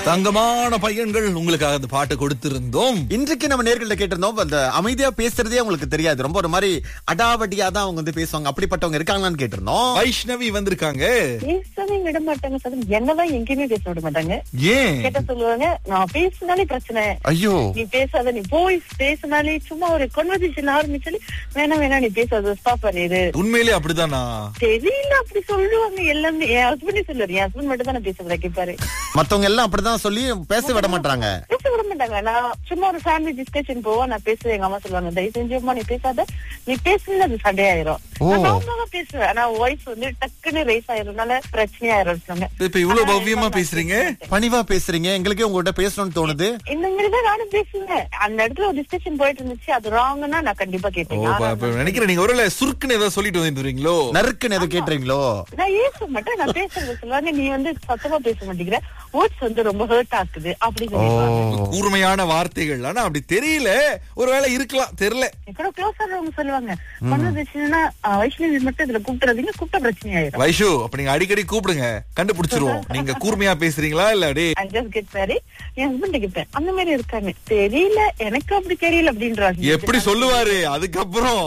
தங்கமான பையன்கள் உங்களுக்காக அந்த பாட்டு கொடுத்திருந்தோம் இன்றைக்கு நம்ம நேர்கள்ட்ட கேட்டிருந்தோம் அந்த அமைதியா பேசுறதே உங்களுக்கு தெரியாது ரொம்ப ஒரு மாதிரி அடாவடியா தான் அவங்க வந்து பேசுவாங்க அப்படிப்பட்டவங்க இருக்காங்களான்னு கேட்டிருந்தோம் வைஷ்ணவி வந்திருக்காங்க பேசவே விட மாட்டாங்க சார் என்னதான் எங்கேயுமே பேச விட மாட்டாங்க ஏன் கேட்ட சொல்லுவாங்க நான் பேசினாலே பிரச்சனை ஐயோ நீ பேசாத நீ போய் பேசினாலே சும்மா ஒரு கன்வர்சேஷன் ஆரம்பிச்சாலே வேணாம் வேணாம் நீ பேசாத ஸ்டாப் பண்ணிடு உண்மையிலே அப்படிதானா தெரியல அப்படி சொல்லுவாங்க எல்லாமே என் ஹஸ்பண்டே சொல்லுவாரு என் ஹஸ்பண்ட் மட்டும் தான் நான் பேசுறத கேட்பாரு மத்தவங்க எல்லாம் அப்படிதான் சொல்லி பேச விட மாட்டாங்க பேச விட மாட்டாங்க நான் சும்மா ஒரு ஃபேமிலி டிஸ்கஷன் போவோம் நான் பேசுவேன் எங்க அம்மா சொல்லுவாங்க தயவு செஞ்சு நீ பேசாத நீ பேசுனது அது சண்டையாயிரும் ஓ. நான் நார்மலா பேசுவேன் ஆனா வாய்ஸ் வந்து டக்குன்னு ரைஸ் ஆயிரும்னால பிரச்சனையாயிரும் சொன்னாங்க இப்ப இவ்வளவு பவ்யமா பேசுறீங்க பணிவா பேசுறீங்க எங்களுக்கே உங்ககிட்ட பேசணும்னு தோணுது இந்த மாதிரி தான் நானும் பேசுவேன் அந்த இடத்துல ஒரு டிஸ்கஷன் போயிட்டு இருந்துச்சு அது ராங்னா நான் கண்டிப்பா ஓ கேட்டேன் ப- இப்ப நினைக்கிறேன் நீங்க ஒருவேளை சுருக்குன்னு ஏதாவது சொல்லிட்டு வந்துருவீங்களோ நறுக்குன்னு எதுவும் கேட்டுறீங்களோ நான் ஏச மாட்டேன் நான் பேசுறது சொல்லுவாங்க நீ வந்து சத்தமா பேச மாட்டேங்கிற வேர்ட்ஸ் வந்து ரொம்ப ஹர்ட் ஆக்குது அப்படின்னு ஓ சொல்லிடுவாங்க கூர்மையான வார்த்தைகள் ஆனா அப்படி தெரியல ஒருவேளை இருக்கலாம் தெரியல கூட க்ளோஸ் ஆகிறவங்க சொல்லுவாங்க கன்வர்சேஷன்னா வைஷ்ணவி மட்டும் இதுல கூப்பிட்டுறதுங்க கூப்பிட்ட பிரச்சனை ஆயிரும் வைஷு அப்ப நீங்க அடிக்கடி கூப்பிடுங்க கண்டுபிடிச்சிருவோம் நீங்க கூர்மையா பேசுறீங்களா இல்ல அடே I just get married. என் ஹஸ்பண்ட் கேட்பேன் அந்த மாதிரி இருக்காங்க தெரியல எனக்கு அப்படி தெரியல அப்படின்றாங்க எப்படி சொல்லுவாரு அதுக்கப்புறம்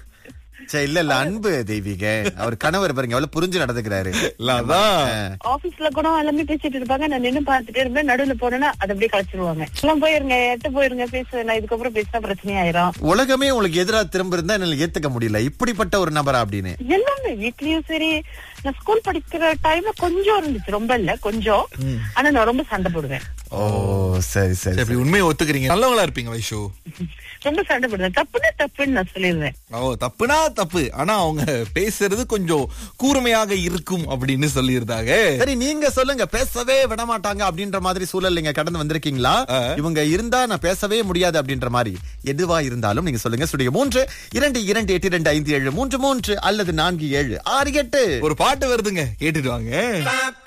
சரி இல்ல இல்ல அன்பு தெய்வீக அவர் கணவர் பாருங்க எவ்வளவு புரிஞ்சு நடந்துக்கிறாரு இல்ல அதான் ஆபீஸ்ல கூட எல்லாமே பேசிட்டு இருப்பாங்க நான் நின்னு பார்த்துட்டே இருப்பேன் நடுவுல போனேன்னா அதை அப்படியே கழிச்சிருவாங்க எல்லாம் போயிருங்க எட்டு போயிருங்க பேசுவேன் நான் இதுக்கப்புறம் பேசினா பிரச்சனை ஆயிரும் உலகமே உங்களுக்கு எதிரா திரும்ப இருந்தா என்னால ஏத்துக்க முடியல இப்படிப்பட்ட ஒரு நபரா அப்படின்னு எல்லாமே வீட்லயும் சரி நான் ஸ்கூல் படிக்கிற டைம்ல கொஞ்சம் இருந்துச்சு ரொம்ப இல்ல கொஞ்சம் ஆனா நான் ரொம்ப சண்டை போடுவேன் ஓ சரி சரி சரி, அப்படி உண்மையை ஒத்துக்கிறீங்க நல்லவங்களா இருப்பீங்க வைஷு ரொம்ப சண்டை போடுவேன் தப்புன்னா தப்புன்னு நான் சொல்லிடுவேன் ஓ தப்புனா தப்பு ஆனா அவங்க பேசுறது கொஞ்சம் கூர்மையாக இருக்கும் அப்படின்னு சொல்லியிருந்தாங்க சரி நீங்க சொல்லுங்க பேசவே விட மாட்டாங்க அப்படின்ற மாதிரி சூழல் நீங்க கடந்து வந்திருக்கீங்களா இவங்க இருந்தா நான் பேசவே முடியாது அப்படின்ற மாதிரி எதுவா இருந்தாலும் நீங்க சொல்லுங்க ஸ்டுடியோ மூன்று இரண்டு இரண்டு எட்டு இரண்டு ஐந்து ஏழு மூன்று மூன்று அல்லது நான்கு ஏழு ஆறு எட்டு ஒரு பாட்டு வருதுங்க கேட்டுட்டு வாங்க